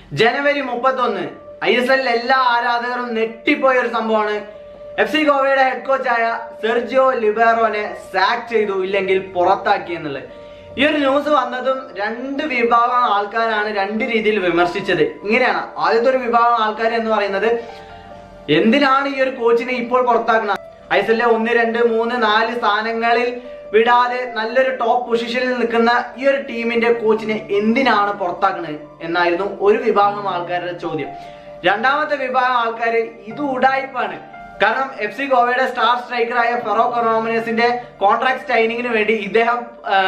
ജനുവരി മുപ്പത്തൊന്ന് I S എല്ലിൽ എല്ലാ ആരാധകരും നെട്ടിപ്പോയ ഒരു സംഭവമാണ് എഫ് സി ഗോവയുടെ ഹെഡ് കോച്ചായ സെർജിയോ ലിബേറോനെ സാക്ക് ചെയ്തു ഇല്ലെങ്കിൽ പുറത്താക്കി എന്നുള്ളത് ഈ ഒരു ന്യൂസ് വന്നതും രണ്ട് വിഭാഗം ആൾക്കാരാണ് രണ്ട് രീതിയിൽ വിമർശിച്ചത് ഇങ്ങനെയാണ് ആദ്യത്തെ ഒരു വിഭാഗം ആൾക്കാർ എന്ന് പറയുന്നത് എന്തിനാണ് ഈ ഒരു കോച്ചിനെ ഇപ്പോൾ പുറത്താക്കുന്നത് ഐ എസ് എല്ലിലെ ഒന്ന് രണ്ട് മൂന്ന് നാല് സ്ഥാനങ്ങളിൽ വിടാതെ നല്ലൊരു ടോപ്പ് പൊസിഷനിൽ നിൽക്കുന്ന ഈ ഒരു ടീമിന്റെ കോച്ചിനെ എന്തിനാണ് പുറത്താക്കുന്നത് എന്നായിരുന്നു ഒരു വിഭാഗം ആൾക്കാരുടെ ചോദ്യം രണ്ടാമത്തെ വിഭാഗം ആൾക്കാർ ഇത് ഉടായ്പാണ് കാരണം എഫ് സി ഗോവയുടെ സ്റ്റാർ സ്ട്രൈക്കറായ ഫെറോ കൊറോമിനസിന്റെ കോൺട്രാക്ട് സൈനിങ്ങിന് വേണ്ടി ഇദ്ദേഹം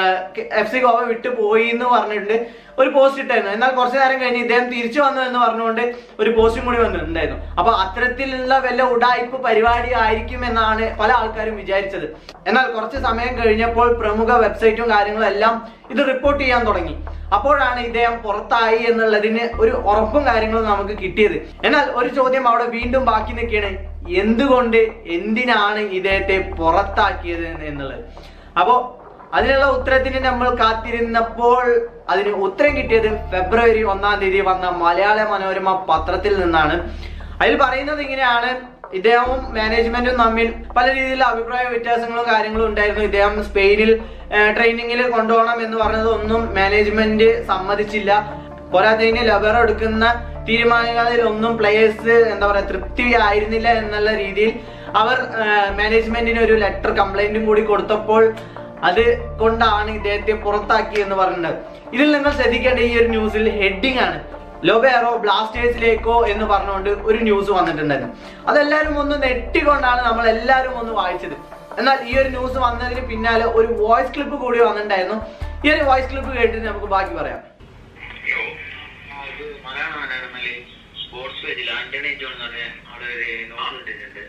എഫ് സി ഗോവ വിട്ടു പോയി എന്ന് പറഞ്ഞിട്ടുണ്ട് ഒരു പോസ്റ്റ് ഇട്ടായിരുന്നു എന്നാൽ കുറച്ചു നേരം കഴിഞ്ഞ് ഇദ്ദേഹം തിരിച്ചു വന്നു എന്ന് പറഞ്ഞുകൊണ്ട് ഒരു പോസ്റ്റും കൂടി വന്നിട്ടുണ്ടായിരുന്നു അപ്പൊ അത്തരത്തിലുള്ള വല്ല ഉടായ്പ പരിപാടി ആയിരിക്കും എന്നാണ് പല ആൾക്കാരും വിചാരിച്ചത് എന്നാൽ കുറച്ച് സമയം കഴിഞ്ഞപ്പോൾ പ്രമുഖ വെബ്സൈറ്റും കാര്യങ്ങളും എല്ലാം ഇത് റിപ്പോർട്ട് ചെയ്യാൻ തുടങ്ങി അപ്പോഴാണ് ഇദ്ദേഹം പുറത്തായി എന്നുള്ളതിന് ഒരു ഉറപ്പും കാര്യങ്ങളും നമുക്ക് കിട്ടിയത് എന്നാൽ ഒരു ചോദ്യം അവിടെ വീണ്ടും ബാക്കി നിൽക്കുകയാണ് എന്തുകൊണ്ട് എന്തിനാണ് ഇദ്ദേഹത്തെ പുറത്താക്കിയത് എന്നുള്ളത് അപ്പോ അതിനുള്ള ഉത്തരത്തിന് നമ്മൾ കാത്തിരുന്നപ്പോൾ അതിന് ഉത്തരം കിട്ടിയത് ഫെബ്രുവരി ഒന്നാം തീയതി വന്ന മലയാള മനോരമ പത്രത്തിൽ നിന്നാണ് അതിൽ പറയുന്നത് ഇങ്ങനെയാണ് ഇദ്ദേഹവും മാനേജ്മെന്റും തമ്മിൽ പല രീതിയിലുള്ള അഭിപ്രായ വ്യത്യാസങ്ങളും കാര്യങ്ങളും ഉണ്ടായിരുന്നു ഇദ്ദേഹം സ്പെയിനിൽ ട്രെയിനിങ്ങിൽ കൊണ്ടുപോകണം എന്ന് പറഞ്ഞത് ഒന്നും മാനേജ്മെന്റ് സമ്മതിച്ചില്ല പോരാത്തതിന് ലബർ എടുക്കുന്ന തീരുമാനങ്ങളിൽ ഒന്നും പ്ലേയേഴ്സ് എന്താ പറയാ തൃപ്തി ആയിരുന്നില്ല എന്നുള്ള രീതിയിൽ അവർ മാനേജ്മെന്റിന് ഒരു ലെറ്റർ കംപ്ലൈന്റും കൂടി കൊടുത്തപ്പോൾ അത് കൊണ്ടാണ് ഇദ്ദേഹത്തെ പുറത്താക്കി എന്ന് പറഞ്ഞിട്ടുണ്ട് ഇതിൽ നിങ്ങൾ ശ്രദ്ധിക്കേണ്ട ഈ ഒരു ന്യൂസിൽ ഹെഡിങ് ആണ് ലോബേറോ ബ്ലാസ്റ്റേഴ്സിലേക്കോ എന്ന് പറഞ്ഞുകൊണ്ട് ഒരു ന്യൂസ് വന്നിട്ടുണ്ടായിരുന്നു അതെല്ലാവരും ഒന്ന് നെട്ടിക്കൊണ്ടാണ് നമ്മൾ എല്ലാവരും ഒന്ന് വായിച്ചത് എന്നാൽ ഈ ഒരു ന്യൂസ് വന്നതിന് പിന്നാലെ ഒരു വോയിസ് ക്ലിപ്പ് കൂടി വന്നിട്ടുണ്ടായിരുന്നു ഈ ഒരു വോയിസ് ക്ലിപ്പ് കേട്ടിട്ട് നമുക്ക് ബാക്കി പറയാം ഹലോ ആ, ഇത് മലയാള മനോരമയില് സ്പോർട്സ് പേജിൽ ആന്റണി ജോൺ എന്ന് പറഞ്ഞ അവിടെ ഒരു നോട്ട് ഇട്ടിട്ടുണ്ട്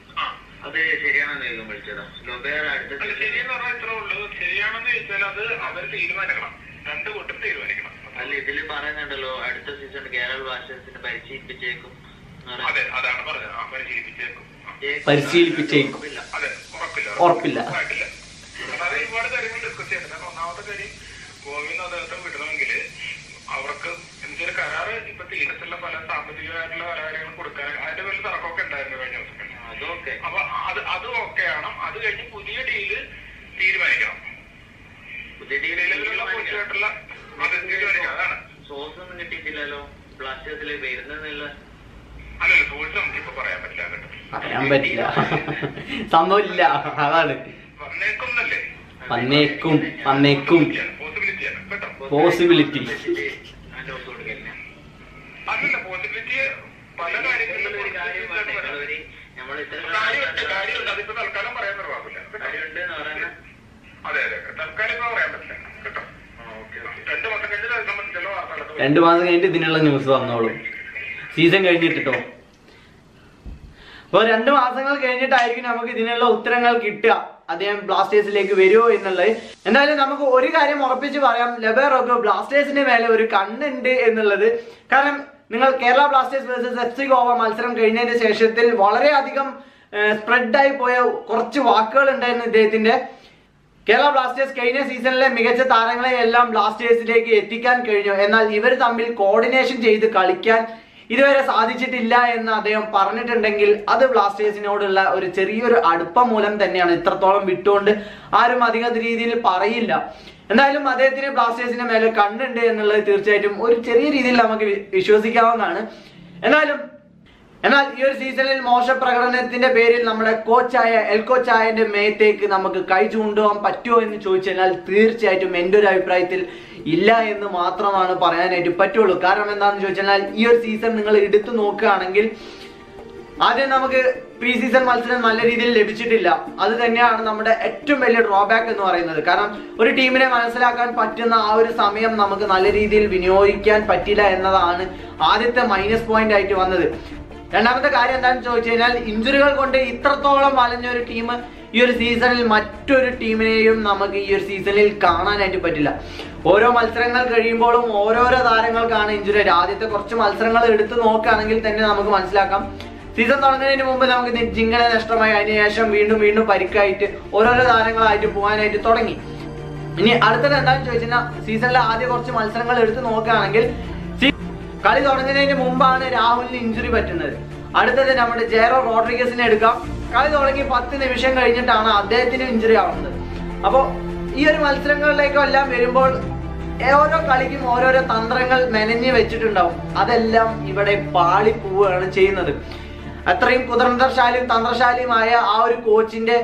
അത് ശരിയാണെന്ന് ചോദിക്കാൻ വിളിച്ചതാ ലൊബേർ അടുത്ത അല്ല ശരിയെന്ന് പറഞ്ഞാൽ ഇത്രേ ഉള്ളൂ ശരിയാണെന്ന് ചോദിച്ചാൽ അത് അവർ തീരുമാനിക്കണം രണ്ട് കൂട്ടം തീരുമാനിക്കണം അല്ല ഇതില് പറയുന്നുണ്ടല്ലോ അടുത്ത സീസൺ കേരള ബ്ലാസ്റ്റേഴ്സിന് പരിശീലിപ്പിച്ചേക്കും എന്ന് പറയുന്നത്. അതെ അതാണ് പറഞ്ഞത് ആ പരിശീലിപ്പിച്ചേക്കും ആ, ജയിക്കും. പരിശീലിപ്പിച്ചേക്കും. ഉറപ്പില്ല. അതെ ഉറപ്പില്ല ഉറപ്പില്ല. ഉറപ്പായിട്ടില്ല. അതായത് ഒരുപാട് കാര്യങ്ങൾ ഡിസ്കസ് ചെയ്യുന്നുണ്ട് കാരണം ഒന്നാമത്തെ കാര്യം ഗോവിന്ദ് അദ്ദേഹത്തെ വിടണമെങ്കിൽ അവർക്ക് എന്തൊരു കരാറ് ഇപ്പൊ തീരത്തുള്ള പല സാമ്പത്തികമായിട്ടുള്ള പല കാര്യങ്ങളും കൊടുക്കാൻ അതിന്റെ പേരിൽ തർക്കമൊക്കെ ഉണ്ടായിരുന്നു കഴിഞ്ഞ ദിവസങ്ങളിൽ അതൊക്കെ അപ്പൊ അത് അത് ഓക്കെയാണ് അത് കഴിഞ്ഞ് പുതിയ ഡീല് തീരുമാനിക്കണം പുതിയ ടീമിൽ നിലവിലുള്ള കോച്ചുമായിട്ടുള്ള അത് തീരുമാനിക്കണം അതാണ് സോഴ്സ് ഒന്നും കിട്ടിയിട്ടില്ലല്ലോ ബ്ലാസ്റ്റേഴ്സിൽ വരുന്നില്ല അല്ലല്ല സോഴ്സ് നമുക്ക് ഇപ്പൊ പറയാൻ പറ്റില്ല കേട്ടോ പറയാൻ പറ്റില്ല സംഭവമില്ല അതാണ് വന്നേക്കുന്നല്ലേ വന്നേക്കും വന്നേക്കും പോസിബിലിറ്റിയാണ് കേട്ടോ Possibility. അതിന്റെ ഓർത്ത് കൊടുക്കലിനെ അതല്ല പോസിബിലിറ്റി പല കാര്യങ്ങളിലും ഒരു കാര്യം വേണ്ടേ? നിങ്ങളൊരു നമ്മൾ ഇത്ര കാര്യമുണ്ട് കാര്യമുണ്ട് അതിപ്പോ തൽക്കാലം പറയാൻ നിർവാഹമില്ല കാര്യമുണ്ട് എന്ന് പറയുന്നത് അതെ അതെ തൽക്കാലം ഇപ്പൊ പറയാൻ പറ്റില്ല കേട്ടോ രണ്ട് മാസം കഴിഞ്ഞിട്ട് അത് സംബന്ധിച്ചുള്ള വാർത്തകളൊക്കെ രണ്ടു മാസം കഴിഞ്ഞിട്ട് ഇതിനുള്ള ന്യൂസ് വന്നോളും സീസൺ കഴിഞ്ഞിട്ടോ അപ്പോൾ രണ്ട് മാസങ്ങൾ കഴിഞ്ഞിട്ടായിരിക്കും നമുക്ക് ഇതിനുള്ള ഉത്തരങ്ങൾ കിട്ടുക അദ്ദേഹം ബ്ലാസ്റ്റേഴ്സിലേക്ക് വരുമോ എന്നുള്ളത് എന്തായാലും നമുക്ക് ഒരു കാര്യം ഉറപ്പിച്ച് പറയാം ലെബറോക്ക് ബ്ലാസ്റ്റേഴ്സിന്റെ മേലെ ഒരു കണ്ണുണ്ട് എന്നുള്ളത് കാരണം നിങ്ങൾ Kerala Blasters versus F C Goa മത്സരം കഴിഞ്ഞതിന് ശേഷത്തിൽ വളരെയധികം സ്പ്രെഡായി പോയ കുറച്ച് വാക്കുകൾ ഉണ്ടായിരുന്നു ഇദ്ദേഹത്തിന്റെ കേരള ബ്ലാസ്റ്റേഴ്സ് കഴിഞ്ഞ സീസണിലെ മികച്ച താരങ്ങളെ എല്ലാം ബ്ലാസ്റ്റേഴ്സിലേക്ക് എത്തിക്കാൻ കഴിഞ്ഞു എന്നാൽ ഇവർ തമ്മിൽ കോർഡിനേഷൻ ചെയ്ത് കളിക്കാൻ ഇതുവരെ സാധിച്ചിട്ടില്ല എന്ന് അദ്ദേഹം പറഞ്ഞിട്ടുണ്ടെങ്കിൽ അത് ബ്ലാസ്റ്റേഴ്സിനോടുള്ള ഒരു ചെറിയൊരു അടുപ്പം മൂലം തന്നെയാണ് ഇത്രത്തോളം വിട്ടുകൊണ്ട് ആരും അധിക രീതിയിൽ പറയില്ല എന്തായാലും അദ്ദേഹത്തിന് ബ്ലാസ്റ്റേഴ്സിന്റെ മേലെ കണ്ണുണ്ട് എന്നുള്ളത് തീർച്ചയായിട്ടും ഒരു ചെറിയ രീതിയിൽ നമുക്ക് വി- വിശ്വസിക്കാവുന്നതാണ് എന്നാലും എന്നാൽ ഈ ഒരു സീസണിൽ മോശ പ്രകടനത്തിന്റെ പേരിൽ നമ്മുടെ കോച്ചായ എൽ കോച്ചായന്റെ മേത്തേക്ക് നമുക്ക് കൈ ചൂണ്ടുവാൻ പറ്റുമോ എന്ന് ചോദിച്ചു കഴിഞ്ഞാൽ തീർച്ചയായിട്ടും എൻ്റെ ഒരു അഭിപ്രായത്തിൽ ഇല്ല എന്ന് മാത്രമാണ് പറയാനായിട്ട് പറ്റുള്ളൂ കാരണം എന്താണെന്ന് ചോദിച്ചാൽ ഈ ഒരു സീസൺ നിങ്ങൾ എടുത്തു നോക്കുകയാണെങ്കിൽ ആദ്യം നമുക്ക് പ്രീ സീസൺ മത്സരം നല്ല രീതിയിൽ ലഭിച്ചിട്ടില്ല അത് തന്നെയാണ് നമ്മുടെ ഏറ്റവും വലിയ ഡ്രോബാക്ക് എന്ന് പറയുന്നത് കാരണം ഒരു ടീമിനെ മനസ്സിലാക്കാൻ പറ്റുന്ന ആ ഒരു സമയം നമുക്ക് നല്ല രീതിയിൽ വിനിയോഗിക്കാൻ പറ്റില്ല എന്നതാണ് ആദ്യത്തെ മൈനസ് പോയിന്റ് ആയിട്ട് വന്നത് രണ്ടാമത്തെ കാര്യം എന്താണെന്ന് ചോദിച്ചു കഴിഞ്ഞാൽ ഇഞ്ചുറികൾ കൊണ്ട് ഇത്രത്തോളം വലഞ്ഞ ഒരു ടീം ഈ ഒരു സീസണിൽ മറ്റൊരു ടീമിനെയും നമുക്ക് ഈ ഒരു സീസണിൽ കാണാനായിട്ട് പറ്റില്ല ഓരോ മത്സരങ്ങൾ കഴിയുമ്പോഴും ഓരോരോ താരങ്ങൾക്കാണ് ഇഞ്ചുറി ആദ്യത്തെ കുറച്ച് മത്സരങ്ങൾ എടുത്തു നോക്കുകയാണെങ്കിൽ തന്നെ നമുക്ക് മനസ്സിലാക്കാം സീസൺ തുടങ്ങുന്നതിന് മുമ്പ് നമുക്ക് നി- ജിങ്കനെ നഷ്ടമായി അതിനുശേഷം വീണ്ടും വീണ്ടും പരിക്കായിട്ട് ഓരോരോ താരങ്ങളായിട്ട് പോകാനായിട്ട് തുടങ്ങി ഇനി അടുത്തത് എന്താണെന്ന് ചോദിച്ചാൽ സീസണിലെ ആദ്യ കുറച്ച് മത്സരങ്ങൾ എടുത്ത് നോക്കുകയാണെങ്കിൽ സീ- കളി തുടങ്ങുന്നതിന് മുമ്പാണ് രാഹുലിന് ഇഞ്ചുറി പറ്റുന്നത് അടുത്തത് നമ്മുടെ ജെറോ റോഡ്രിഗസിനെ എടുക്കാം കളി തുടങ്ങി പത്ത് നിമിഷം കഴിഞ്ഞിട്ടാണ് അദ്ദേഹത്തിന് ഇഞ്ചുറി ആവുന്നത് അപ്പോൾ ഈ ഒരു മത്സരങ്ങളിലേക്കെല്ലാം വരുമ്പോൾ ഓരോ കളിക്കും ഓരോരോ തന്ത്രങ്ങൾ മെനഞ്ഞ് വെച്ചിട്ടുണ്ടാവും അതെല്ലാം ഇവിടെ പാളി പോവുകയാണ് ചെയ്യുന്നത് അത്രയും കുതന്ത്രശാലിയും തന്ത്രശാലിയുമായ ആ ഒരു കോച്ചിന്റെ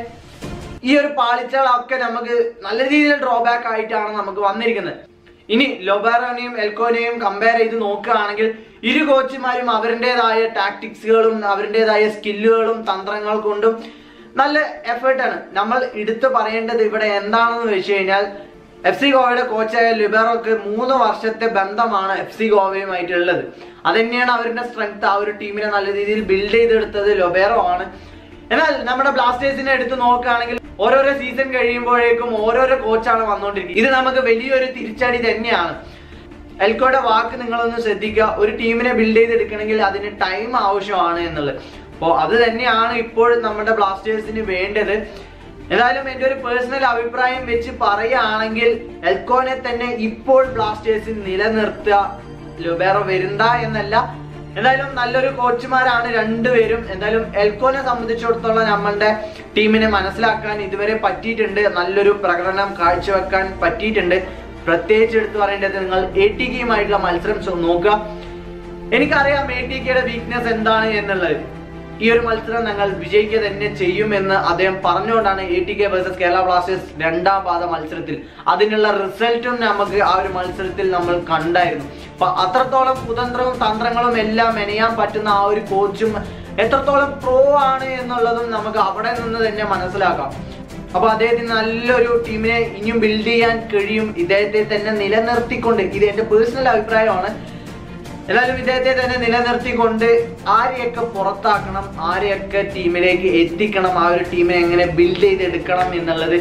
ഈ ഒരു പാളിച്ചകളൊക്കെ നമുക്ക് നല്ല രീതിയിൽ ഡ്രോബാക്ക് ആയിട്ടാണ് നമുക്ക് വന്നിരിക്കുന്നത് ഇനി ലൊബാറോനെയും എൽക്കോനെയും കമ്പയർ ചെയ്ത് നോക്കുകയാണെങ്കിൽ ഇരു കോച്ചുമാരും അവരുടേതായ ടാക്ടിക്സുകളും അവരുടേതായ സ്കില്ലുകളും തന്ത്രങ്ങൾ കൊണ്ടും നല്ല എഫേർട്ടാണ് നമ്മൾ എടുത്തു പറയേണ്ടത് ഇവിടെ എന്താണെന്ന് വെച്ച് കഴിഞ്ഞാൽ എഫ് സി ഗോവയുടെ കോച്ചായ ലിബറോക്ക് മൂന്ന് വർഷത്തെ ബന്ധമാണ് എഫ് സി ഗോവയുമായിട്ടുള്ളത് അത് തന്നെയാണ് അവരുടെ സ്ട്രെങ്ത് ആ ഒരു ടീമിനെ നല്ല രീതിയിൽ ബിൽഡ് ചെയ്തെടുത്തത് ലൊബേറോ ആണ് എന്നാൽ നമ്മുടെ ബ്ലാസ്റ്റേഴ്സിനെ എടുത്ത് നോക്കുകയാണെങ്കിൽ ഓരോരോ സീസൺ കഴിയുമ്പോഴേക്കും ഓരോരോ കോച്ചാണ് വന്നുകൊണ്ടിരിക്കുന്നത് ഇത് നമുക്ക് വലിയൊരു തിരിച്ചടി തന്നെയാണ് എൽക്കോയുടെ വാക്ക് നിങ്ങളൊന്ന് ശ്രദ്ധിക്കുക ഒരു ടീമിനെ ബിൽഡ് ചെയ്തെടുക്കണമെങ്കിൽ അതിന് ടൈം ആവശ്യമാണ് എന്നുള്ളത് അപ്പോൾ അത് തന്നെയാണ് ഇപ്പോൾ നമ്മുടെ ബ്ലാസ്റ്റേഴ്സിന് വേണ്ടത് ഏതായാലും എൻ്റെ ഒരു പേഴ്സണൽ അഭിപ്രായം വെച്ച് പറയുകയാണെങ്കിൽ എൽക്കോനെ തന്നെ ഇപ്പോൾ ബ്ലാസ്റ്റേഴ്സിൽ നിലനിർത്തുക ലുബേറോ വരുന്ന എന്നല്ല എന്തായാലും നല്ലൊരു കോച്ചുമാരാണ് രണ്ടുപേരും എന്തായാലും എൽക്കോനെ സംബന്ധിച്ചിടത്തോളം നമ്മളുടെ ടീമിനെ മനസ്സിലാക്കാൻ ഇതുവരെ പറ്റിയിട്ടുണ്ട് നല്ലൊരു പ്രകടനം കാഴ്ചവെക്കാൻ പറ്റിയിട്ടുണ്ട് പ്രത്യേകിച്ച് എടുത്തു പറയേണ്ടത് നിങ്ങൾ എ ടി കെയുമായിട്ടുള്ള മത്സരം ചോ- നോക്കുക എനിക്കറിയാം എ ടി കെയുടെ വീക്ക്നെസ് എന്താണ് എന്നുള്ളത് ഈ ഒരു മത്സരം ഞങ്ങൾ വിജയിക്കുക തന്നെ ചെയ്യുമെന്ന് അദ്ദേഹം പറഞ്ഞുകൊണ്ടാണ് A T K versus Kerala Blasters രണ്ടാം പാദ മത്സരത്തിൽ അതിനുള്ള റിസൾട്ടും നമുക്ക് ആ ഒരു മത്സരത്തിൽ നമ്മൾ കണ്ടായിരുന്നു അപ്പൊ അത്രത്തോളം കുതന്ത്രവും തന്ത്രങ്ങളും എല്ലാം മെനയാൻ പറ്റുന്ന ആ ഒരു കോച്ചും എത്രത്തോളം പ്രോ ആണ് എന്നുള്ളതും നമുക്ക് അവിടെ നിന്ന് തന്നെ മനസ്സിലാക്കാം അപ്പൊ അദ്ദേഹത്തിന് നല്ലൊരു ടീമിനെ ഇനിയും ബിൽഡ് ചെയ്യാൻ കഴിയും ഇദ്ദേഹത്തെ തന്നെ നിലനിർത്തിക്കൊണ്ട് ഇത് എന്റെ പേഴ്സണൽ അഭിപ്രായമാണ് എന്നാലും ഇദ്ദേഹത്തെ തന്നെ നിലനിർത്തിക്കൊണ്ട് ആരെയൊക്കെ പുറത്താക്കണം ആരെയൊക്കെ ടീമിലേക്ക് എത്തിക്കണം ആ ഒരു ടീമിനെ എങ്ങനെ ബിൽഡ് ചെയ്തെടുക്കണം എന്നുള്ളത്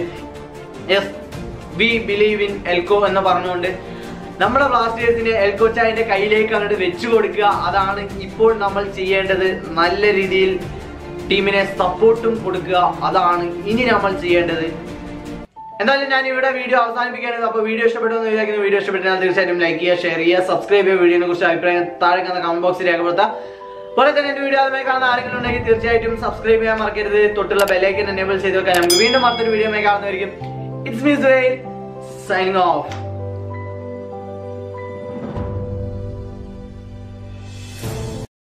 yes we believe in Eelco എന്ന് പറഞ്ഞുകൊണ്ട് നമ്മുടെ ബ്ലാസ്റ്റേഴ്സിനെ എൽക്കോ ചായന്റെ കയ്യിലേക്ക് അങ്ങോട്ട് വെച്ചു കൊടുക്കുക അതാണ് ഇപ്പോൾ നമ്മൾ ചെയ്യേണ്ടത് നല്ല രീതിയിൽ ടീമിനെ സപ്പോർട്ടും കൊടുക്കുക അതാണ് ഇനി നമ്മൾ ചെയ്യേണ്ടത് എന്തായാലും ഞാൻ ഇവിടെ വീഡിയോ അവസാനിപ്പിക്കുകയാണ് അപ്പോൾ വീഡിയോ ഇഷ്ടപ്പെട്ടു എന്ന് വിചാരിക്കുന്നു വീഡിയോ ഇഷ്ടപ്പെട്ടാൽ തീർച്ചയായിട്ടും ലൈക്ക് ചെയ്യുക ഷെയർ ചെയ്യുക സബ്സ്ക്രൈബ് ചെയ്യുക വീഡിയോനെ കുറിച്ച് അഭിപ്രായം താഴെ കാണുന്ന കമന്റ് ബോക്സിൽ രേഖപ്പെടുത്താം പോലെ തന്നെ എന്റെ വീഡിയോ അതുമായി കാണുന്ന ആരെങ്കിലും ഉണ്ടെങ്കിൽ തീർച്ചയായിട്ടും സബ്സ്ക്രൈബ് ചെയ്യാൻ മറക്കരുത് തൊട്ടുള്ള ബെല്ലൈക്കൻ എനേബിൾ ചെയ്ത് വെക്കാൻ നമുക്ക് വീണ്ടും മറ്റൊരു വീഡിയോ കാണുന്നതായിരിക്കും ഇറ്റ്സ് മീസ് സൈനിങ് ഓഫ്